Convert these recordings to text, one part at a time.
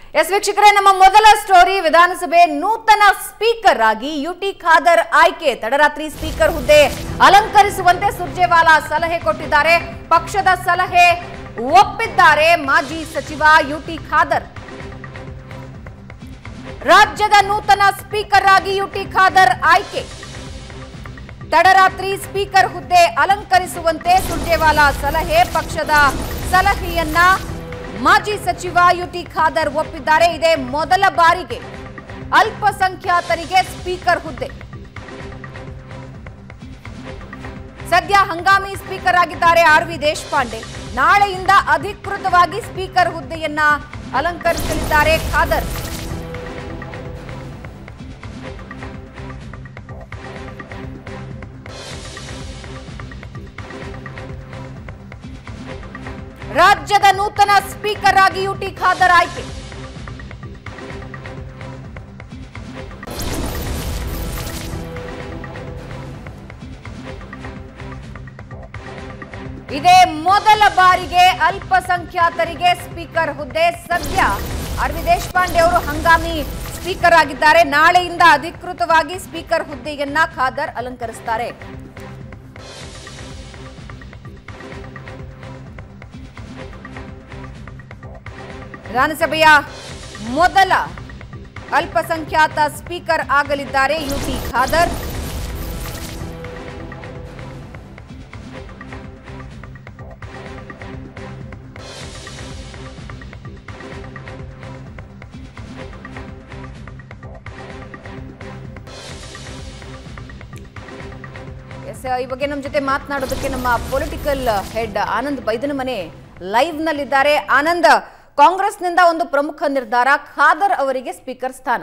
S ವೀಕ್ಷಕರೇ ನಮ್ಮ ಮೊದಲ ಸ್ಟೋರಿ ವಿಧಾನಸಭೆ ನೂತನ ಸ್ಪೀಕರ್ ಆಗಿ ಯುಟಿ ಖಾದರ್ ಆಯ್ಕೆ ತಡರಾತ್ರಿ ಸ್ಪೀಕರ್ ಹುದ್ದೆ ಅಲಂಕರಿಸುವಂತೆ ಸುರ್ಜೇವಾಲಾ ಸಲಹೆ ಕೊಟ್ಟಿದ್ದಾರೆ ಪಕ್ಷದ ಸಲಹೆ ಒಪ್ಪಿದ್ದಾರೆ ಮಾಜಿ ಸಚಿವ ಯುಟಿ ಖಾದರ್ ರಾಜ್ಯದ ನೂತನ ಸ್ಪೀಕರ್ ಆಗಿ ಯುಟಿ ಖಾದರ್ ಆಯ್ಕೆ ತಡರಾತ್ರಿ ಸ್ಪೀಕರ್ ಹುದ್ದೆ ಅಲಂಕರಿಸುವಂತೆ ಸುರ್ಜೇವಾಲಾ ಸಲಹೆ ಪಕ್ಷದ ಸಲಹೆಯನ್ನ ಮಾಜಿ ಸಚಿವ ಯುಟಿ ಖಾದರ್ ಒಪ್ಪಿದ್ದಾರೆ ಇದೇ ಮೊದಲ ಬಾರಿಗೆ ಅಲ್ಪಸಂಖ್ಯಾತರಿಗೆ ಸ್ಪೀಕರ್ ಹುದ್ದೆ ಸದ್ಯ ಹಂಗಾಮಿ ಸ್ಪೀಕರ್ ಆಗಿದ್ದಾರೆ ಆರ್ ವಿ ದೇಶಪಾಂಡೆ ನಾಳೆಯಿಂದ ಅಧಿಕೃತವಾಗಿ ಸ್ಪೀಕರ್ ಹುದ್ದೆಯನ್ನ ಅಲಂಕರಿಸಲಿದ್ದಾರೆ ಖಾದರ್ ರಾಜ್ಯದ ನೂತನ ಸ್ಪೀಕರ್ ಆಗಿ ಯುಟಿ ಖಾದರ್ ಆಯ್ಕೆ ಇದೇ ಮೊದಲ ಬಾರಿಗೆ ಅಲ್ಪಸಂಖ್ಯಾತರಿಗೆ ಸ್ಪೀಕರ್ ಹುದ್ದೆ ಸದ್ಯ ಆರ್ ವಿ ದೇಶಪಾಂಡೆ ಅವರು ಹಂಗಾಮಿ ಸ್ಪೀಕರ್ ಆಗಿದ್ದಾರೆ ನಾಳೆಯಿಂದ ಅಧಿಕೃತವಾಗಿ ಸ್ಪೀಕರ್ ಹುದ್ದೆಯನ್ನ ಖಾದರ್ ಅಲಂಕರಿಸುತ್ತಾರೆ ವಿಧಾನಸಭೆಯ ಮೊದಲ ಅಲ್ಪಸಂಖ್ಯಾತ ಸ್ಪೀಕರ್ ಆಗಲಿದ್ದಾರೆ ಯುಟಿ ಖಾದರ್ ಎಸ್ ಈ ಬಗ್ಗೆ ನಮ್ಮ ಜೊತೆ ಮಾತನಾಡೋದಕ್ಕೆ ನಮ್ಮ political head Anand Baidanamane live ನಲ್ಲಿದ್ದಾರೆ ಆನಂದ್ ಕಾಂಗ್ರೆಸ್ನಿಂದ ಒಂದು ಪ್ರಮುಖ ನಿರ್ಧಾರ ಖಾದರ್ ಅವರಿಗೆ ಸ್ಪೀಕರ್ ಸ್ಥಾನ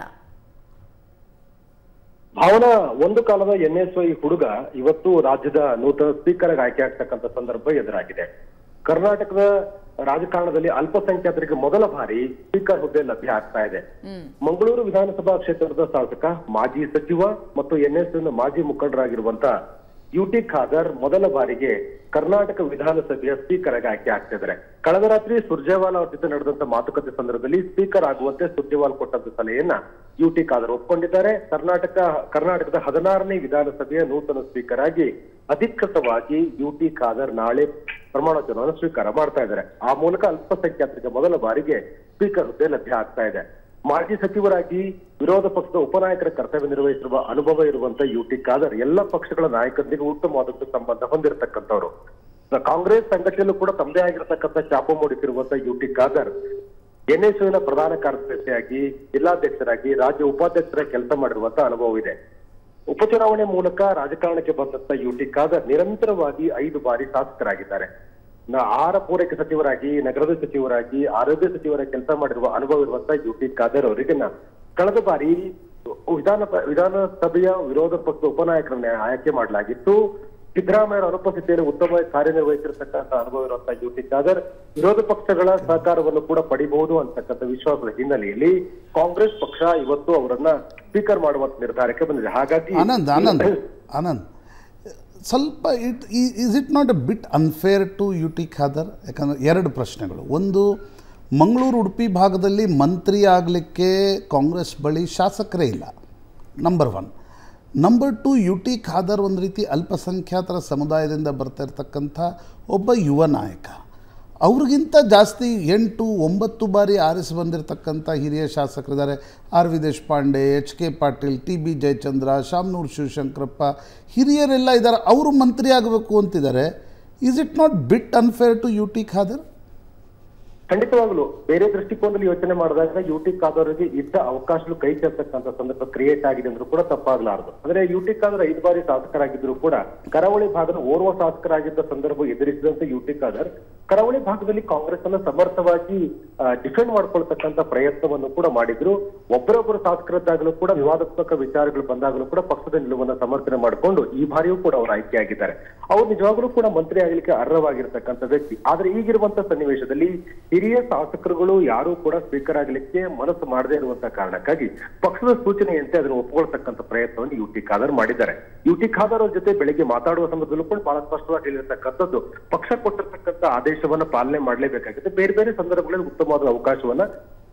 ಭಾವನಾ ಒಂದು ಕಾಲದ ಎನ್ಎಸ್ವೈ ಹುಡುಗ ಇವತ್ತು ರಾಜ್ಯದ ನೂತನ ಸ್ಪೀಕರ್ ಆಗಿ ಆಯ್ಕೆ ಆಗ್ತಕ್ಕಂಥ ಸಂದರ್ಭ ಎದುರಾಗಿದೆ ಕರ್ನಾಟಕದ ರಾಜಕಾರಣದಲ್ಲಿ ಅಲ್ಪಸಂಖ್ಯಾತರಿಗೆ ಮೊದಲ ಬಾರಿ ಸ್ಪೀಕರ್ ಹುದ್ದೆ ಲಭ್ಯ ಆಗ್ತಾ ಇದೆ ಮಂಗಳೂರು ವಿಧಾನಸಭಾ ಕ್ಷೇತ್ರದ ಶಾಸಕ ಮಾಜಿ ಸಚಿವ ಮತ್ತು ಎನ್ಎಸ್ ಮಾಜಿ ಮುಖಂಡರಾಗಿರುವಂತ ಯುಟಿ ಖಾದರ್ ಮೊದಲ ಬಾರಿಗೆ ಕರ್ನಾಟಕ ವಿಧಾನಸಭೆಯ ಸ್ಪೀಕರ್ ಆಗಿ ಆಯ್ಕೆ ಆಗ್ತಿದ್ದಾರೆ ಕಳೆದ ರಾತ್ರಿ ಸುರ್ಜೇವಾಲಾ ಅವ್ರ ಜೊತೆ ನಡೆದಂತ ಮಾತುಕತೆ ಸಂದರ್ಭದಲ್ಲಿ ಸ್ಪೀಕರ್ ಆಗುವಂತೆ ಸುರ್ಜೇವಾಲ್ ಕೊಟ್ಟಂತ ಸಲಹೆಯನ್ನ ಯುಟಿ ಖಾದರ್ ಒಪ್ಕೊಂಡಿದ್ದಾರೆ ಕರ್ನಾಟಕ ಕರ್ನಾಟಕದ ಹದಿನಾರನೇ ವಿಧಾನಸಭೆಯ ನೂತನ ಸ್ಪೀಕರ್ ಆಗಿ ಅಧಿಕೃತವಾಗಿ ಯುಟಿ ಖಾದರ್ ನಾಳೆ ಪ್ರಮಾಣ ವಚನವನ್ನು ಸ್ವೀಕಾರ ಮಾಡ್ತಾ ಇದ್ದಾರೆ ಆ ಮೂಲಕ ಅಲ್ಪಸಂಖ್ಯಾತರಿಗೆ ಮೊದಲ ಬಾರಿಗೆ ಸ್ಪೀಕರ್ ಹುದ್ದೆ ಲಭ್ಯ ಆಗ್ತಾ ಇದೆ ಮಾಜಿ ಸಚಿವರಾಗಿ ವಿರೋಧ ಪಕ್ಷದ ಉಪನಾಯಕರ ಕರ್ತವ್ಯ ನಿರ್ವಹಿಸಿರುವ ಅನುಭವ ಇರುವಂತ ಯುಟಿ ಖಾದರ್ ಎಲ್ಲ ಪಕ್ಷಗಳ ನಾಯಕರೊಂದಿಗೆ ಉತ್ತಮವಾದಂತ ಸಂಬಂಧ ಹೊಂದಿರತಕ್ಕಂಥವ್ರು ಕಾಂಗ್ರೆಸ್ ಸಂಘಟನೆಯಲ್ಲೂ ಕೂಡ ತಮ್ಮದೇ ಆಗಿರತಕ್ಕಂಥ ಚಾಪು ಮೂಡಿಸಿರುವಂತ ಯುಟಿ ಖಾದರ್ ಎನ್ಎಸ್ಯುವಿನ ಪ್ರಧಾನ ಕಾರ್ಯದರ್ಶಿಯಾಗಿ ಜಿಲ್ಲಾಧ್ಯಕ್ಷರಾಗಿ ರಾಜ್ಯ ಉಪಾಧ್ಯಕ್ಷರ ಕೆಲಸ ಮಾಡಿರುವಂತ ಅನುಭವ ಇದೆ ಉಪಚುನಾವಣೆ ಮೂಲಕ ರಾಜಕಾರಣಕ್ಕೆ ಬಂದಂತ ಯುಟಿ ಖಾದರ್ ನಿರಂತರವಾಗಿ ಐದು ಬಾರಿ ಶಾಸಕರಾಗಿದ್ದಾರೆ ನ- ಆಹಾರ ಪೂರೈಕೆ ಸಚಿವರಾಗಿ ನಗರದ ಸಚಿವರಾಗಿ ಆರೋಗ್ಯ ಸಚಿವರ ಕೆಲಸ ಮಾಡಿರುವ ಅನುಭವ ಇರುವಂತ ಯುಟಿ ಖಾದರ್ ಅವರಿಗೆ ನ- ಕಳೆದ ಬಾರಿ ವಿಧಾನ ವಿಧಾನಸಭೆಯ ವಿರೋಧ ಪಕ್ಷದ ಉಪನಾಯಕರನ್ನ ಆಯ್ಕೆ ಮಾಡಲಾಗಿತ್ತು ಸಿದ್ದರಾಮಯ್ಯ ಅನುಪಸ್ಥಿತಿಯಲ್ಲಿ ಉತ್ತಮ ಕಾರ್ಯನಿರ್ವಹಿಸಿರ್ತಕ್ಕಂಥ ಅನುಭವ ಇರುವಂತಹ ಯುಟಿ ಖಾದರ್ ವಿರೋಧ ಪಕ್ಷಗಳ ಸಹಕಾರವನ್ನು ಕೂಡ ಪಡಿಬಹುದು ಅಂತಕ್ಕಂಥ ವಿಶ್ವಾಸದ ಹಿನ್ನೆಲೆಯಲ್ಲಿ ಕಾಂಗ್ರೆಸ್ ಪಕ್ಷ ಇವತ್ತು ಅವರನ್ನ ಸ್ಪೀಕರ್ ಮಾಡುವಂತ ನಿರ್ಧಾರಕ್ಕೆ ಬಂದಿದೆ ಹಾಗಾಗಿ ಆನಂದ್ ಆನಂದ್ ಆನಂದ್ ಸ್ವಲ್ಪ it is it not a bit unfair to U T Khader ಯಾಕಂದರೆ ಎರಡು ಪ್ರಶ್ನೆಗಳು ಒಂದು ಮಂಗಳೂರು ಉಡುಪಿ ಭಾಗದಲ್ಲಿ ಮಂತ್ರಿ ಆಗಲಿಕ್ಕೆ ಕಾಂಗ್ರೆಸ್ ಬಳಿ ಶಾಸಕರೇ ಇಲ್ಲ number one number two U T Khader ಒಂದು ರೀತಿ ಅಲ್ಪಸಂಖ್ಯಾತರ ಸಮುದಾಯದಿಂದ ಬರ್ತಾ ಇರ್ತಕ್ಕಂಥ ಒಬ್ಬ ಯುವ ನಾಯಕ ಅವ್ರಿಗಿಂತ ಜಾಸ್ತಿ ಎಂಟು ಒಂಬತ್ತು ಬಾರಿ ಆರಿಸಿ ಬಂದಿರತಕ್ಕಂಥ ಹಿರಿಯ ಶಾಸಕರಿದ್ದಾರೆ R V Deshpande H K Patil T B Jayachandra Shamanur Shivashankarappa ಹಿರಿಯರೆಲ್ಲ ಇದ್ದಾರೆ ಅವರು ಮಂತ್ರಿ ಆಗಬೇಕು ಅಂತಿದ್ದಾರೆ is it not bit unfair to U T Khader ಖಂಡಿತವಾಗ್ಲು ಬೇರೆ ದೃಷ್ಟಿಕೋನದಲ್ಲಿ ಯೋಚನೆ ಮಾಡಿದಾಗ ಯುಟಿ ಖಾದರ್ಗೆ ಇದ್ದ ಅವಕಾಶಗಳು ಕೈ ಸೇರ್ತಕ್ಕಂಥ ಸಂದರ್ಭ ಕ್ರಿಯೇಟ್ ಆಗಿದೆ ಅಂದ್ರೂ ಕೂಡ ತಪ್ಪಾಗಲಾರದು ಅಂದ್ರೆ ಯುಟಿ ಖಾದರ್ ಐದು ಬಾರಿ ಶಾಸಕರಾಗಿದ್ರು ಕೂಡ ಕರಾವಳಿ ಭಾಗದ ಓರ್ವ ಶಾಸಕರಾಗಿದ್ದ ಸಂದರ್ಭ ಎದುರಿಸಿದಂತ ಯುಟಿ ಖಾದರ್ ಕರಾವಳಿ ಭಾಗದಲ್ಲಿ ಕಾಂಗ್ರೆಸ್ ಅನ್ನ ಸಮರ್ಥವಾಗಿ ಡಿಫೆಂಡ್ ಮಾಡ್ಕೊಳ್ತಕ್ಕಂಥ ಪ್ರಯತ್ನವನ್ನು ಕೂಡ ಮಾಡಿದ್ರು ಒಬ್ಬರೊಬ್ಬರು ಶಾಸಕರದ್ದಾಗಲೂ ಕೂಡ ವಿವಾದಾತ್ಮಕ ವಿಚಾರಗಳು ಬಂದಾಗಲೂ ಕೂಡ ಪಕ್ಷದ ನಿಲುವನ್ನ ಸಮರ್ಥನೆ ಮಾಡಿಕೊಂಡು ಈ ಬಾರಿಯೂ ಕೂಡ ಅವರು ಆಯ್ಕೆಯಾಗಿದ್ದಾರೆ ಅವ್ರು ನಿಜವಾಗ್ಲೂ ಕೂಡ ಮಂತ್ರಿ ಆಗಲಿಕ್ಕೆ ಅರ್ಹವಾಗಿರ್ತಕ್ಕಂಥ ವ್ಯಕ್ತಿ ಆದ್ರೆ ಈಗಿರುವಂತ ಸನ್ನಿವೇಶದಲ್ಲಿ ಹಿರಿಯ ಶಾಸಕರುಗಳು ಯಾರು ಕೂಡ ಸ್ಪೀಕರ್ ಆಗಲಿಕ್ಕೆ ಮನಸ್ಸು ಮಾಡದೇ ಇರುವಂತ ಕಾರಣಕ್ಕಾಗಿ ಪಕ್ಷದ ಸೂಚನೆಯಂತೆ ಅದನ್ನು ಒಪ್ಪಿಕೊಳ್ತಕ್ಕಂಥ ಪ್ರಯತ್ನವನ್ನು ಯು ಟಿ ಖಾದರ್ ಮಾಡಿದ್ದಾರೆ ಯು ಟಿ ಖಾದರ್ ಅವ್ರ ಜೊತೆ ಬೆಳಿಗ್ಗೆ ಮಾತಾಡುವ ಸಂದರ್ಭದಲ್ಲೂ ಕೂಡ ಬಹಳ ಸ್ಪಷ್ಟವಾಗಿ ಹೇಳಿರ್ತಕ್ಕಂಥದ್ದು ಪಕ್ಷ ಕೊಟ್ಟಿರ್ತಕ್ಕಂಥ ಆದೇಶವನ್ನ ಪಾಲನೆ ಮಾಡಲೇಬೇಕಾಗುತ್ತೆ ಬೇರೆ ಬೇರೆ ಸಂದರ್ಭಗಳಲ್ಲಿ ಉತ್ತಮವಾದ ಅವಕಾಶವನ್ನ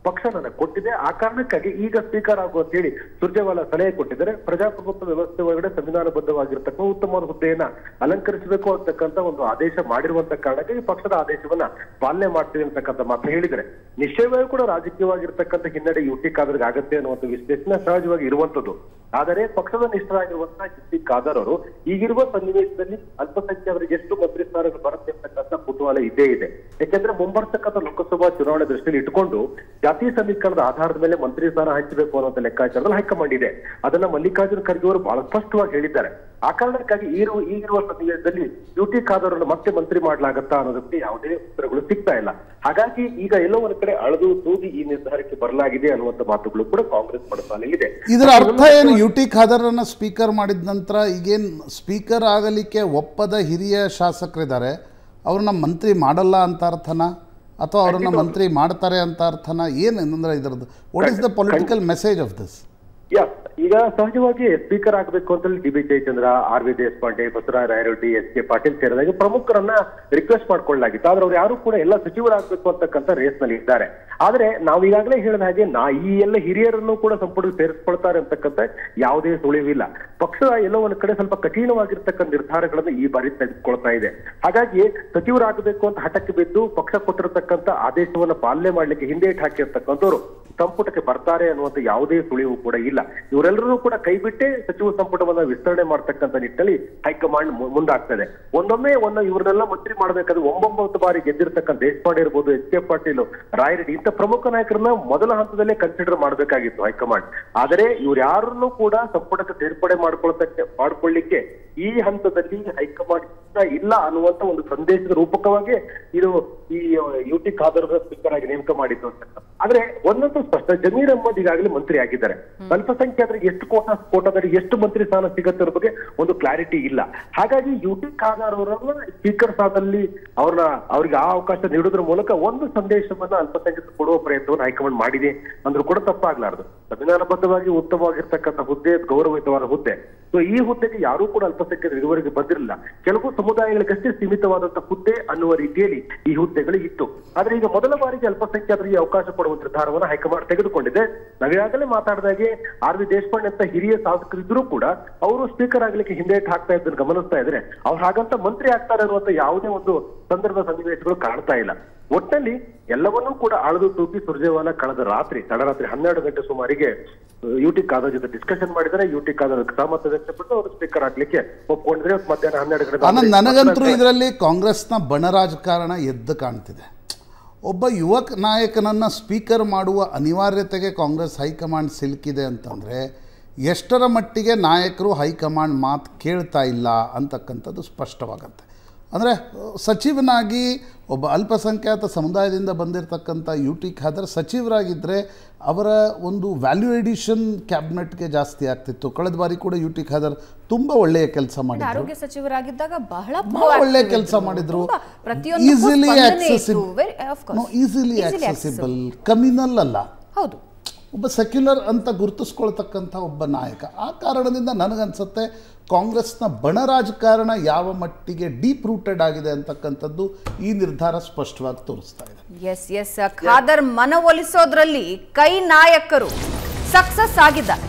ಪಕ್ಷ ನನಗೆ ಕೊಟ್ಟಿದೆ ಆ ಕಾರಣಕ್ಕಾಗಿ ಈಗ ಸ್ಪೀಕರ್ ಆಗು ಅಂತ ಹೇಳಿ ಸುರ್ಜೇವಾಲಾ ಸಲಹೆ ಕೊಟ್ಟಿದ್ದಾರೆ ಪ್ರಜಾಪ್ರಭುತ್ವ ವ್ಯವಸ್ಥೆ ಒಳಗಡೆ ಸಂವಿಧಾನಬದ್ಧವಾಗಿರ್ತಕ್ಕ ಉತ್ತಮವಾದ ಹುದ್ದೆಯನ್ನ ಅಲಂಕರಿಸಬೇಕು ಅಂತಕ್ಕಂಥ ಒಂದು ಆದೇಶ ಮಾಡಿರುವಂತ ಕಾರಣಕ್ಕೆ ಈ ಪಕ್ಷದ ಆದೇಶವನ್ನ ಪಾಲನೆ ಮಾಡ್ತೀವಿ ಅಂತಕ್ಕಂಥ ಮಾತು ಹೇಳಿದರೆ ನಿಶ್ಚಯವಾಗಿ ಕೂಡ ರಾಜಕೀಯವಾಗಿರ್ತಕ್ಕಂಥ ಹಿನ್ನಡೆ ಯು ಟಿ ಖಾದರ್ಗೆ ಆಗತ್ತೆ ಅನ್ನುವಂಥ ವಿಶ್ಲೇಷಣೆ ಸಹಜವಾಗಿ ಇರುವಂತದ್ದು ಆದರೆ ಪಕ್ಷದ ನಿಷ್ಠರಾಗಿರುವಂತಹ ಯು ಟಿ ಖಾದರ್ ಅವರು ಈಗಿರುವ ಸನ್ನಿವೇಶದಲ್ಲಿ ಅಲ್ಪಸಂಖ್ಯಾತರಿಗೆ ಎಷ್ಟು ಮಂತ್ರಿ ಸ್ಥಾನಗಳು ಬರುತ್ತೆ ಅಂತಕ್ಕಂಥ ಕುತೂಹಲ ಇದ್ದೇ ಇದೆ ಯಾಕೆಂದ್ರೆ ಮುಂಬರ್ತಕ್ಕಂಥ ಲೋಕಸಭಾ ಚುನಾವಣೆ ದೃಷ್ಟಿಯಲ್ಲಿ ಇಟ್ಕೊಂಡು ಜಾತಿ ಸಮೀಕರಣದ ಆಧಾರದ ಮೇಲೆ ಮಂತ್ರಿ ಸ್ಥಾನ ಹಂಚಬೇಕು ಅನ್ನುವಂಥ ಲೆಕ್ಕಾಚಾರದಲ್ಲಿ ಹೈಕಮಾಂಡ್ ಇದೆ ಅದನ್ನ ಮಲ್ಲಿಕಾರ್ಜುನ ಖರ್ಗೆ ಅವರು ಬಹಳ ಸ್ಪಷ್ಟವಾಗಿ ಹೇಳಿದ್ದಾರೆ ಆ ಕಾರಣಕ್ಕಾಗಿ ಈರುವ ಈಗಿರುವ ಸನ್ನಿವೇಶದಲ್ಲಿ ಯು ಟಿ ಖಾದರ್ ಅವರನ್ನು ಮತ್ತೆ ಮಂತ್ರಿ ಮಾಡ್ಲಾಗತ್ತಾ ಅನ್ನೋದಕ್ಕೆ ಯಾವುದೇ ಉತ್ತರಗಳು ಸಿಗ್ತಾ ಇಲ್ಲ ಹಾಗಾಗಿ ಈಗ ಎಲ್ಲೋ ಒಂದ್ ಕಡೆ ಅಳದು ತೂಗಿ ಈ ನಿರ್ಧಾರಕ್ಕೆ ಬರಲಾಗಿದೆ ಅನ್ನುವಂಥ ಮಾತುಗಳು ಕೂಡ ಕಾಂಗ್ರೆಸ್ ಪಡಸಾಲಿದೆ ಇದರ ಅರ್ಥ ಏನು ಯು ಟಿ ಖಾದರನ್ನು ಸ್ಪೀಕರ್ ಮಾಡಿದ ನಂತರ ಈಗೇನು ಸ್ಪೀಕರ್ ಆಗಲಿಕ್ಕೆ ಒಪ್ಪದ ಹಿರಿಯ ಶಾಸಕರಿದ್ದಾರೆ ಅವ್ರನ್ನ ಮಂತ್ರಿ ಮಾಡಲ್ಲ ಅಂತ ಅರ್ಥನಾ ಅಥವಾ ಅವ್ರನ್ನ ಮಂತ್ರಿ ಮಾಡ್ತಾರೆ ಅಂತ ಅರ್ಥನಾ ಏನು ಅಂದರೆ ಇದರದ್ದು what is the political message of this yeah ಈಗ ಸಹಜವಾಗಿ ಸ್ಪೀಕರ್ ಆಗಬೇಕು ಅಂತ D B Jayachandra R V Deshpande Basavaraj Rayareddy S K Patil ಸೇರಿದಾಗೆ ಪ್ರಮುಖರನ್ನ ರಿಕ್ವೆಸ್ಟ್ ಮಾಡ್ಕೊಳ್ಳಲಾಗಿತ್ತು ಆದ್ರೆ ಅವ್ರು ಯಾರು ಕೂಡ ಎಲ್ಲ ಸಚಿವರಾಗಬೇಕು ಅಂತಕ್ಕಂಥ ರೇಸ್ ನಲ್ಲಿ ಇದ್ದಾರೆ ಆದ್ರೆ ನಾವು ಈಗಾಗಲೇ ಹೇಳಿದ ಹಾಗೆ ನಾ ಈ ಎಲ್ಲ ಹಿರಿಯರನ್ನು ಕೂಡ ಸಂಪುಟಕ್ಕೆ ಸೇರಿಸ್ಕೊಳ್ತಾರೆ ಅಂತಕ್ಕಂಥ ಯಾವುದೇ ಸುಳಿವಿಲ್ಲ ಪಕ್ಷ ಎಲ್ಲೋ ಒಂದ್ ಕಡೆ ಸ್ವಲ್ಪ ಕಠಿಣವಾಗಿರ್ತಕ್ಕಂಥ ನಿರ್ಧಾರಗಳನ್ನು ಈ ಬಾರಿ ತೆಗೆದುಕೊಳ್ತಾ ಇದೆ ಹಾಗಾಗಿ ಸಚಿವರಾಗಬೇಕು ಅಂತ ಹಠಕ್ಕೆ ಬಿದ್ದು ಪಕ್ಷ ಕೊಟ್ಟಿರತಕ್ಕಂಥ ಆದೇಶವನ್ನ ಪಾಲನೆ ಮಾಡ್ಲಿಕ್ಕೆ ಹಿಂದೇಟ್ ಹಾಕಿರ್ತಕ್ಕಂಥವ್ರು ಸಂಪುಟಕ್ಕೆ ಬರ್ತಾರೆ ಅನ್ನುವಂಥ ಯಾವುದೇ ಸುಳಿವು ಕೂಡ ಇಲ್ಲ ಇವರೆಲ್ಲರೂ ಕೂಡ ಕೈಬಿಟ್ಟೆ ಸಚಿವ ಸಂಪುಟವನ್ನ ವಿಸ್ತರಣೆ ಮಾಡ್ತಕ್ಕಂಥ ನಿಟ್ಟಿನಲ್ಲಿ ಹೈಕಮಾಂಡ್ ಮು- ಮುಂದಾಗ್ತದೆ ಒಂದೊಮ್ಮೆ ಒಂದು ಇವ್ರನ್ನೆಲ್ಲ ಮಂತ್ರಿ ಮಾಡಬೇಕಾದ್ರೆ ಒಂಬೊಂಬತ್ತು ಬಾರಿ ಗೆದ್ದಿರ್ತಕ್ಕಂಥ ದೇಶಪಾಂಡೆ ಇರ್ಬೋದು ಎಚ್ ಕೆ ಪಾಟೀಲ್ ರಾಯರೆಡ್ಡಿ ಇಂಥ ಪ್ರಮುಖ ನಾಯಕರನ್ನ ಮೊದಲ ಹಂತದಲ್ಲೇ ಕನ್ಸಿಡರ್ ಮಾಡಬೇಕಾಗಿತ್ತು ಹೈಕಮಾಂಡ್ ಆದರೆ ಇವ್ರು ಯಾರನ್ನೂ ಕೂಡ ಸಂಪುಟಕ್ಕೆ ಸೇರ್ಪಡೆ ಮಾಡ್ಕೊಳ್ತಕ್ಕೆ ಮಾಡ್ಕೊಳ್ಳಿಕ್ಕೆ ಈ ಹಂತದಲ್ಲಿ ಹೈಕಮಾಂಡ್ ಇಷ್ಟ ಇಲ್ಲ ಅನ್ನುವಂತ ಒಂದು ಸಂದೇಶದ ರೂಪಕವಾಗಿ ಇದು ಈ ಯು ಟಿ ಖಾದರ್ ಸ್ಪೀಕರ್ ಆಗಿ ನೇಮಕ ಮಾಡಿದ್ದು ಅಂತ ಆದ್ರೆ ಒಂದೊಂದು ಸ್ಪಷ್ಟ ಜಮೀರ್ ಅಹ್ಮದ್ ಈಗಾಗಲೇ ಮಂತ್ರಿ ಆಗಿದ್ದಾರೆ ಅಲ್ಪಸಂಖ್ಯಾತರಿಗೆ ಎಷ್ಟು ಕೋಟ ಕೋಟದರಿಗೆ ಎಷ್ಟು ಮಂತ್ರಿ ಸ್ಥಾನ ಸಿಗುತ್ತೆ ಅನ್ನೋ ಬಗ್ಗೆ ಒಂದು ಕ್ಲಾರಿಟಿ ಇಲ್ಲ ಹಾಗಾಗಿ ಯು ಟಿ ಖಾದರ್ ಅವರನ್ನ ಸ್ಪೀಕರ್ ಸ್ಥಾನದಲ್ಲಿ ಅವ್ರನ್ನ ಅವ್ರಿಗೆ ಆ ಅವಕಾಶ ನೀಡೋದ್ರ ಮೂಲಕ ಒಂದು ಸಂದೇಶವನ್ನ ಅಲ್ಪಸಂಖ್ಯಾತ ಕೊಡುವ ಪ್ರಯತ್ನವನ್ನು ಹೈಕಮಾಂಡ್ ಮಾಡಿದೆ ಅಂದ್ರೂ ಕೂಡ ತಪ್ಪಾಗ್ಲಾರ್ದು ಸಂವಿಧಾನಬದ್ಧವಾಗಿ ಉತ್ತಮವಾಗಿರ್ತಕ್ಕಂಥ ಹುದ್ದೆ ಗೌರವಯುತವಾದ ಹುದ್ದೆ ಸೊ ಈ ಹುದ್ದೆಗೆ ಯಾರೂ ಕೂಡ ಅಲ್ಪಸಂಖ್ಯಾತರು ಇದುವರೆಗೆ ಬಂದಿರಲಿಲ್ಲ ಕೆಲವು ಸಮುದಾಯಗಳಿಗಷ್ಟೇ ಸೀಮಿತವಾದಂತಹ ಹುದ್ದೆ ಅನ್ನುವ ರೀತಿಯಲ್ಲಿ ಈ ಹುದ್ದೆಗಳು ಇತ್ತು ಆದ್ರೆ ಈಗ ಮೊದಲ ಬಾರಿಗೆ ಅಲ್ಪಸಂಖ್ಯಾತರಿಗೆ ಅವಕಾಶ ಕೊಡುವ ನಿರ್ಧಾರವನ್ನು ಹೈಕಮಾಂಡ್ ತೆಗೆದುಕೊಂಡಿದೆ ನಾವೀಗಾಗಲೇ ಮಾತಾಡಿದಾಗೆ ಆರ್ ವಿ ದೇಶಪಾಂಡೆ ಅಂತ ಹಿರಿಯ ಶಾಸಕರಿದ್ರೂ ಕೂಡ ಅವರು ಸ್ಪೀಕರ್ ಆಗ್ಲಿಕ್ಕೆ ಹಿಂದೇಟ್ ಹಾಕ್ತಾ ಇದ್ದನ್ನು ಗಮನಿಸ್ತಾ ಇದ್ರೆ ಅವ್ರು ಹಾಗಂತ ಮಂತ್ರಿ ಆಗ್ತಾರೆ ಅನ್ನುವಂತ ಯಾವುದೇ ಒಂದು ಸಂದರ್ಭ ಸನ್ನಿವೇಶಗಳು ಕಾಣ್ತಾ ಇಲ್ಲ ಒಟ್ಟಲ್ಲಿ ಎಲ್ಲವನ್ನೂ ಕೂಡ ಆಳದು ತೂಗಿ ಸುರ್ಜೇವಾಲಾ ಕಳೆದ ರಾತ್ರಿ ತಡರಾತ್ರಿ ಹನ್ನೆರಡು ಗಂಟೆ ಸುಮಾರಿಗೆ ಯು ಟಿ ಖಾದರ್ ಜೊತೆ ಡಿಸ್ಕಷನ್ ಮಾಡಿದರೆ ಯು ಟಿ ಖಾದರ್ ಸಹಮತ ವ್ಯಕ್ತಪಟ್ಟು ಅವರು ಸ್ಪೀಕರ್ ಆಗ್ಲಿಕ್ಕೆ ಒಪ್ಕೊಂಡಿದ್ರೆ ಇವತ್ತು ಮಧ್ಯಾಹ್ನ ಹನ್ನೆರಡು ಗಂಟೆ ಆನಂದ್ ನನಗಂತೂ ಇದರಲ್ಲಿ ಕಾಂಗ್ರೆಸ್ನ ಬಣ ರಾಜಕಾರಣ ಎದ್ದು ಕಾಣ್ತಿದೆ ಒಬ್ಬ ಯುವಕ ನಾಯಕನನ್ನು ಸ್ಪೀಕರ್ ಮಾಡುವ ಅನಿವಾರ್ಯತೆಗೆ ಕಾಂಗ್ರೆಸ್ ಹೈಕಮಾಂಡ್ ಸಿಲುಕಿದೆ ಅಂತಂದರೆ ಎಷ್ಟರ ಮಟ್ಟಿಗೆ ನಾಯಕರು ಹೈಕಮಾಂಡ್ ಮಾತು ಕೇಳ್ತಾ ಇಲ್ಲ ಅಂತಕ್ಕಂಥದ್ದು ಸ್ಪಷ್ಟವಾಗತ್ತೆ ಅಂದರೆ ಸಚಿವನಾಗಿ ಒಬ್ಬ ಅಲ್ಪಸಂಖ್ಯಾತ ಸಮುದಾಯದಿಂದ ಬಂದಿರತಕ್ಕಂಥ ಯು ಟಿ ಖಾದರ್ ಸಚಿವರಾಗಿದ್ದರೆ ಅವರ ಒಂದು ವ್ಯಾಲ್ಯೂ ಎಡಿಷನ್ ಕ್ಯಾಬಿನೆಟ್ಗೆ ಜಾಸ್ತಿ ಆಗ್ತಿತ್ತು ಕಳೆದ ಬಾರಿ ಕೂಡ ಯು ಟಿ ಖಾದರ್ ತುಂಬ ಒಳ್ಳೆಯ ಕೆಲಸ ಮಾಡಿದ್ರು ಆರೋಗ್ಯ ಸಚಿವರಾಗಿದ್ದಾಗ ಬಹಳ ಬಹಳ ಒಳ್ಳೆ proactive ಕೆಲಸ ಇದ್ರು. ಮಾಡಿದ್ರು ತುಂಬಾ ಪ್ರತಿಯೊಂದು ಈಸಿಲಿ ಸ್ಪಂದನೆ ಇತ್ತು. Accessible Very- of course. Easily Easily accessible communal ಅಲ್ಲ ಹೌದು ಒಬ್ಬ ಸೆಕ್ಯುಲರ್ ಅಂತ ಗುರುತಿಸ್ಕೊಳ್ತಕ್ಕಂಥ ಒಬ್ಬ ನಾಯಕ ಆ ಕಾರಣದಿಂದ ನನಗನ್ಸುತ್ತೆ ಕಾಂಗ್ರೆಸ್ನ ಬಣ ರಾಜಕಾರಣ ಯಾವ ಮಟ್ಟಿಗೆ ಡೀಪ್ ರೂಟೆಡ್ ಆಗಿದೆ ಅಂತಕ್ಕಂಥದ್ದು ಈ ನಿರ್ಧಾರ ಸ್ಪಷ್ಟವಾಗಿ ತೋರಿಸ್ತಾ ಇದೆ ಎಸ್ ಎಸ್ ಖಾದರ್ ಮನವೊಲಿಸೋದ್ರಲ್ಲಿ ಕೈ ನಾಯಕರು ಸಕ್ಸಸ್ ಆಗಿದ್ದಾರೆ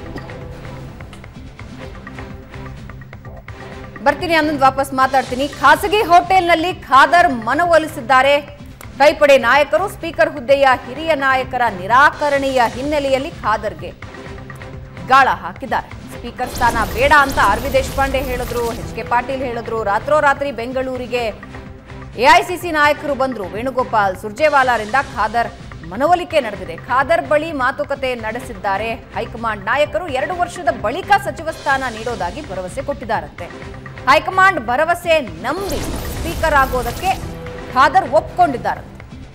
ಬರ್ತೀನಿ ಅನ್ನೊಂದು ವಾಪಸ್ ಮಾತಾಡ್ತೀನಿ ಖಾಸಗಿ ಹೋಟೆಲ್ನಲ್ಲಿ ಖಾದರ್ ಮನವೊಲಿಸಿದ್ದಾರೆ ಕೈಪಡೆ ನಾಯಕರು ಸ್ಪೀಕರ್ ಹುದ್ದೆಯ ಹಿರಿಯ ನಾಯಕರ ನಿರಾಕರಣೆಯ ಹಿನ್ನೆಲೆಯಲ್ಲಿ ಖಾದರ್ಗೆ ಗಾಳ ಹಾಕಿದ್ದಾರೆ ಸ್ಪೀಕರ್ ಸ್ಥಾನ ಬೇಡ ಅಂತ ಆರ್ ವಿ ದೇಶಪಾಂಡೆ ಹೇಳಿದ್ರು ಎಚ್ ಕೆ ಪಾಟೀಲ್ ಹೇಳಿದ್ರು ರಾತ್ರೋರಾತ್ರಿ ಬೆಂಗಳೂರಿಗೆ ಎಐಸಿಸಿ ನಾಯಕರು ಬಂದ್ರು ವೇಣುಗೋಪಾಲ್ ಸುರ್ಜೇವಾಲಾರಿಂದ ಖಾದರ್ ಮನವೊಲಿಕೆ ನಡೆದಿದೆ ಖಾದರ್ ಬಳಿ ಮಾತುಕತೆ ನಡೆಸಿದ್ದಾರೆ ಹೈಕಮಾಂಡ್ ನಾಯಕರು ಎರಡು ವರ್ಷದ ಬಳಿಕ ಸಚಿವ ಸ್ಥಾನ ನೀಡೋದಾಗಿ ಭರವಸೆ ಕೊಟ್ಟಿದ್ದಾರಂತೆ ಹೈಕಮಾಂಡ್ ಭರವಸೆ ನಂಬಿ ಸ್ಪೀಕರ್ ಆಗೋದಕ್ಕೆ ಖಾದರ್ ಒಪ್ಕೊಂಡಿದ್ದಾರಂತೆ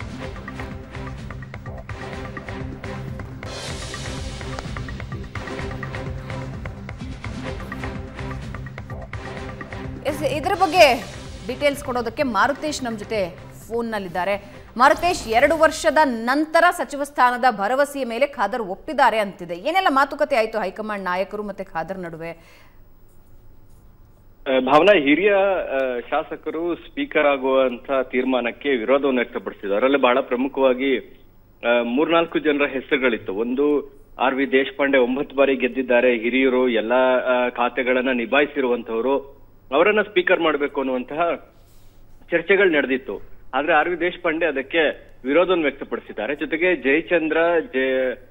ಎಸ್ ಇದ್ರ ಬಗ್ಗೆ ಡೀಟೇಲ್ಸ್ ಕೊಡೋದಕ್ಕೆ ಮಾರುತೇಶ್ ನಮ್ಮ ಜೊತೆ ಫೋನ್ನಲ್ಲಿದ್ದಾರೆ ಮಾರುತೇಶ್ ಎರಡು ವರ್ಷದ ನಂತರ ಸಚಿವ ಸ್ಥಾನದ ಭರವಸೆಯ ಮೇಲೆ ಖಾದರ್ ಒಪ್ಪಿದ್ದಾರೆ ಅಂತಿದೆ ಏನೆಲ್ಲ ಮಾತುಕತೆ ಆಯಿತು ಹೈಕಮಾಂಡ್ ನಾಯಕರು ಮತ್ತೆ ಖಾದರ್ ನಡುವೆ ಆ, ಭಾವನಾ ಹಿರಿಯ ಆ, ಶಾಸಕರು ಸ್ಪೀಕರ್ ಆಗುವಂತ ತೀರ್ಮಾನಕ್ಕೆ ವಿರೋಧವನ್ನು ವ್ಯಕ್ತಪಡಿಸಿದ್ದಾರೆ ಅದರಲ್ಲಿ ಬಹಳ ಪ್ರಮುಖವಾಗಿ ಆ, ಮೂರ್ನಾಲ್ಕು ಜನರ ಹೆಸರುಗಳಿತ್ತು ಒಂದು ಆರ್ ವಿ ದೇಶಪಾಂಡೆ ಒಂಬತ್ತು ಬಾರಿ ಗೆದ್ದಿದ್ದಾರೆ ಹಿರಿಯರು ಎಲ್ಲಾ ಆ, ಖಾತೆಗಳನ್ನ ನಿಭಾಯಿಸಿರುವಂತವರು ಅವರನ್ನ ಸ್ಪೀಕರ್ ಮಾಡಬೇಕು ಅನ್ನುವಂತಹ ಚರ್ಚೆಗಳು ನಡೆದಿತ್ತು ಆದ್ರೆ ಆರ್ ವಿ ದೇಶಪಾಂಡೆ ಅದಕ್ಕೆ ವಿರೋಧವನ್ನು ವ್ಯಕ್ತಪಡಿಸಿದ್ದಾರೆ ಜೊತೆಗೆ ಜಯಚಂದ್ರ ಜಯ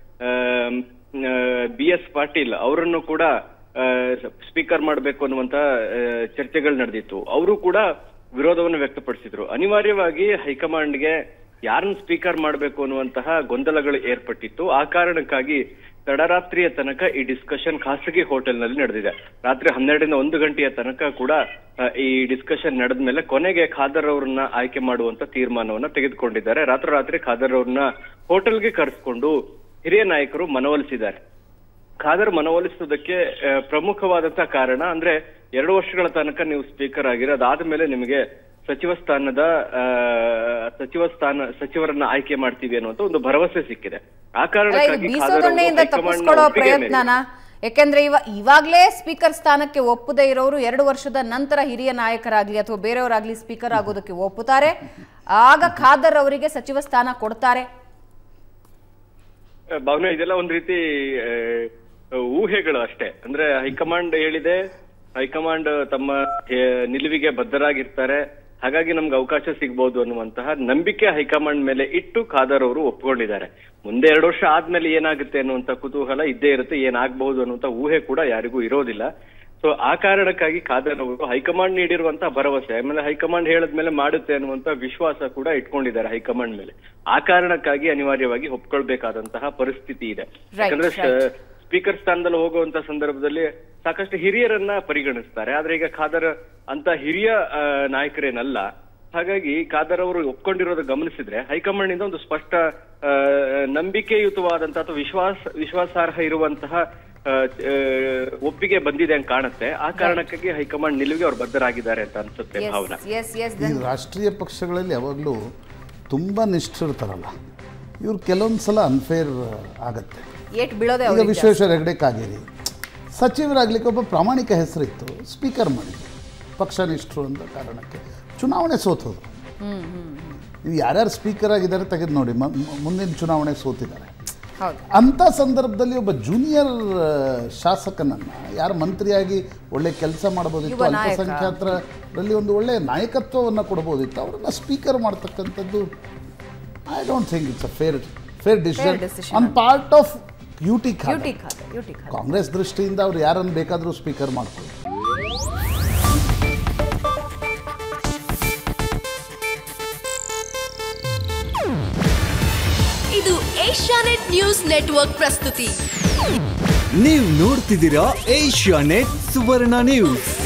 ಬಿ ಎಸ್ ಪಾಟೀಲ್ ಅವರನ್ನು ಕೂಡ ಸ್ಪೀಕರ್ ಮಾಡಬೇಕು ಅನ್ನುವಂತ ಆ, ಚರ್ಚೆಗಳು ನಡೆದಿತ್ತು ಅವರು ಕೂಡ ವಿರೋಧವನ್ನು ವ್ಯಕ್ತಪಡಿಸಿದ್ರು ಅನಿವಾರ್ಯವಾಗಿ ಹೈಕಮಾಂಡ್ಗೆ ಯಾರನ್ನ ಸ್ಪೀಕರ್ ಮಾಡಬೇಕು ಅನ್ನುವಂತಹ ಗೊಂದಲಗಳು ಏರ್ಪಟ್ಟಿತ್ತು ಆ ಕಾರಣಕ್ಕಾಗಿ ತಡರಾತ್ರಿಯ ತನಕ ಈ ಡಿಸ್ಕಷನ್ ಖಾಸಗಿ ಹೋಟೆಲ್ನಲ್ಲಿ ನಡೆದಿದೆ ರಾತ್ರಿ ಹನ್ನೆರಡರಿಂದ ಒಂದು ಗಂಟೆಯ ತನಕ ಕೂಡ ಆ, ಈ ಡಿಸ್ಕಷನ್ ನಡೆದ ಮೇಲೆ ಕೊನೆಗೆ ಖಾದರ್ ಅವರನ್ನ ಆಯ್ಕೆ ಮಾಡುವಂತ ತೀರ್ಮಾನವನ್ನ ತೆಗೆದುಕೊಂಡಿದ್ದಾರೆ ರಾತ್ರೋರಾತ್ರಿ ಖಾದರ್ ಅವ್ರನ್ನ ಹೋಟೆಲ್ಗೆ ಕರೆಸ್ಕೊಂಡು ಹಿರಿಯ ನಾಯಕರು ಮನವೊಲಿಸಿದ್ದಾರೆ ಖಾದರ್ ಮನವೊಲಿಸುವುದಕ್ಕೆ ಆ, ಪ್ರಮುಖವಾದಂತಹ ಕಾರಣ ಅಂದ್ರೆ ಎರಡು ವರ್ಷಗಳ ತನಕ ನೀವು ಸ್ಪೀಕರ್ ಆಗಿರೋ ಅದಾದ್ಮೇಲೆ ನಿಮಗೆ ಸಚಿವ ಸ್ಥಾನದ ಆ, ಸಚಿವ ಸ್ಥಾನ ಸಚಿವರನ್ನ ಆಯ್ಕೆ ಮಾಡ್ತೀವಿ ಅನ್ನುವಂತ ಒಂದು ಭರವಸೆ ಸಿಕ್ಕಿದೆ ಆ ಅಲ್ಲ, ಇದು ಕಾರಣಕ್ಕಾಗಿ ಖಾದರ್ ಅವರು ಬೀಸೋದೊಣ್ಣೆಯಿಂದ ಹೈಕಮಾಂಡ್ನ ತಪ್ಪಿಸ್ಕೊಳ್ಳೋ ಒಪ್ಪಿಗೆ ಮೇರೆಗೆ- ಪ್ರಯತ್ನನ ಯಾಕೆಂದ್ರೆ ಇವ ಇವಾಗ್ಲೇ ಸ್ಪೀಕರ್ ಸ್ಥಾನಕ್ಕೆ ಒಪ್ಪದೇ ಇರೋರು ಎರಡು ವರ್ಷದ ನಂತರ ಹಿರಿಯ ನಾಯಕರಾಗ್ಲಿ ಅಥವಾ ಬೇರೆಯವರಾಗ್ಲಿ ಸ್ಪೀಕರ್ ಆಗೋದಕ್ಕೆ ಒಪ್ಪುತ್ತಾರೆ ಆಗ ಖಾದರ್ ಅವರಿಗೆ ಸಚಿವ ಸ್ಥಾನ ಕೊಡ್ತಾರೆ ಭಾವನೆ ಇದೆಲ್ಲ ಒಂದ್ ರೀತಿ ಆ, ಊಹೆಗಳು ಅಷ್ಟೇ ಅಂದ್ರೆ ಹೈಕಮಾಂಡ್ ಹೇಳಿದೆ ಹೈಕಮಾಂಡ್ ತಮ್ಮ ಆ, ನಿಲುವಿಗೆ ಬದ್ಧರಾಗಿರ್ತಾರೆ ಹಾಗಾಗಿ ನಮ್ಗೆ ಅವಕಾಶ ಸಿಗ್ಬೋದು ಅನ್ನುವಂತಹ ನಂಬಿಕೆ ಹೈಕಮಾಂಡ್ ಮೇಲೆ ಇಟ್ಟು ಖಾದರ್ ಅವರು ಒಪ್ಕೊಂಡಿದ್ದಾರೆ ಮುಂದೆ ಎರಡು ವರ್ಷ ಆದ್ಮೇಲೆ ಏನಾಗುತ್ತೆ ಅನ್ನುವಂತ ಕುತೂಹಲ ಇದ್ದೇ ಇರುತ್ತೆ ಏನಾಗಬಹುದು ಅನ್ನುವಂತ ಊಹೆ ಕೂಡ ಯಾರಿಗೂ ಇರೋದಿಲ್ಲ ಸೊ ಆ ಕಾರಣಕ್ಕಾಗಿ ಖಾದರ್ ಅವರು ಹೈಕಮಾಂಡ್ ನೀಡಿರುವಂತಹ ಭರವಸೆ ಆಮೇಲೆ ಹೈಕಮಾಂಡ್ ಹೇಳದ್ಮೇಲೆ ಮಾಡುತ್ತೆ ಅನ್ನುವಂತ ವಿಶ್ವಾಸ ಕೂಡ ಇಟ್ಕೊಂಡಿದ್ದಾರೆ ಹೈಕಮಾಂಡ್ ಮೇಲೆ ಆ ಕಾರಣಕ್ಕಾಗಿ ಅನಿವಾರ್ಯವಾಗಿ ಒಪ್ಕೊಳ್ಬೇಕಾದಂತಹ ಪರಿಸ್ಥಿತಿ ಇದೆ Right, ಯಾಕಂದ್ರೆ right. ಸ್ಪೀಕರ್ ಸ್ಥಾನದಲ್ಲಿ ಹೋಗುವಂತ ಸಂದರ್ಭದಲ್ಲಿ ಸಾಕಷ್ಟು ಹಿರಿಯರನ್ನ ಪರಿಗಣಿಸ್ತಾರೆ ಆದ್ರೆ ಈಗ ಖಾದರ್ ಅಂತ ಹಿರಿಯ ಆ, ನಾಯಕರೇನಲ್ಲ ಹಾಗಾಗಿ ಖಾದರ್ ಅವರು ಒಪ್ಕೊಂಡಿರೋದು ಗಮನಿಸಿದ್ರೆ ಹೈಕಮಾಂಡ್ ಇಂದ ಒಂದು ಸ್ಪಷ್ಟ ಆ, ನಂಬಿಕೆಯುತವಾದಂತಹ ಅಥವಾ ವಿಶ್ವಾಸ ವಿಶ್ವಾಸಾರ್ಹ ಇರುವಂತಹ ಆ, ಆ, ಒಪ್ಪಿಗೆ ಬಂದಿದೆ ಅಂತ ಕಾಣುತ್ತೆ ಆ ಕಾರಣಕ್ಕಾಗಿ ಹೈಕಮಾಂಡ್ ನಿಲುವಿಗೆ ಅವ್ರು ಬದ್ಧರಾಗಿದ್ದಾರೆ ಅಂತ ಅನ್ಸುತ್ತೆ ಭಾವನಾ ಎಸ್ ಎಸ್ ಈ ರಾಷ್ಟ್ರೀಯ ಪಕ್ಷಗಳಲ್ಲಿ ಯಾವಾಗಲೂ ತುಂಬ ನಿಷ್ಠಿರ್ತಾರಲ್ಲ ಇವ್ರು ಕೆಲವೊಂದು ಸಲ ಅನ್ಫೇರ್ ಆಗತ್ತೆ ಏಟ್ ಬೀಳೋದೆ ಈಗ ಅವ್ರಿಗೆ ವಿಶ್ವೇಶ್ವರ ಹೆಗಡೆ ಕಾಗೇರಿ ಸಚಿವರಾಗ್ಲಿಕ್ಕೆ ಒಬ್ಬ ಪ್ರಾಮಾಣಿಕ ಹೆಸರಿತ್ತು ಸ್ಪೀಕರ್ ಮಾಡಿದ್ರು ಪಕ್ಷನಿಷ್ಠರು ಅಂತ ಕಾರಣಕ್ಕೆ ಚುನಾವಣೆ ಸೋತೋದು ನೀವು ಯಾರ್ಯಾರು ಸ್ಪೀಕರ್ ಆಗಿದ್ದಾರೆ ತೆಗೆದು ನೋಡಿ ಮ- ಮ- ಮುಂದಿನ ಚುನಾವಣೆ ಸೋತಿದ್ದಾರೆ ಹೌದು ಅಂಥ ಸಂದರ್ಭದಲ್ಲಿ ಒಬ್ಬ ಜೂನಿಯರ್ ಶಾಸಕನನ್ನು ಯಾರು ಮಂತ್ರಿಯಾಗಿ ಒಳ್ಳೆ ಕೆಲಸ ಮಾಡ್ಬೋದಿತ್ತು ಯುವ ನಾಯಕ. ಅಲ್ಪಸಂಖ್ಯಾತರಲ್ಲಿ ಒಂದು ಒಳ್ಳೆಯ ನಾಯಕತ್ವವನ್ನು ಕೊಡ್ಬೋದಿತ್ತು ಅವರನ್ನು ಸ್ಪೀಕರ್ ಮಾಡ್ತಕ್ಕಂಥದ್ದು I don't think it's a fair fair decision decision on part of U T U T ಖಾತೆ ಯುಟಿ ಖಾತೆ ಕಾಂಗ್ರೆಸ್ ದೃಷ್ಟಿಯಿಂದ ಅವ್ರು ಯಾರನ್ನು ಬೇಕಾದರೂ ಸ್ಪೀಕರ್ ಮಾಡ್ಕೊಳ್ಳಿ ಇದು ಏಷ್ಯಾನೆಟ್ ನ್ಯೂಸ್ ನೆಟ್ವರ್ಕ್ ಪ್ರಸ್ತುತಿ ನೀವು ನೋಡ್ತಿದ್ದೀರಾ ಏಷ್ಯಾ ನೆಟ್ ಸುವರ್ಣ ನ್ಯೂಸ್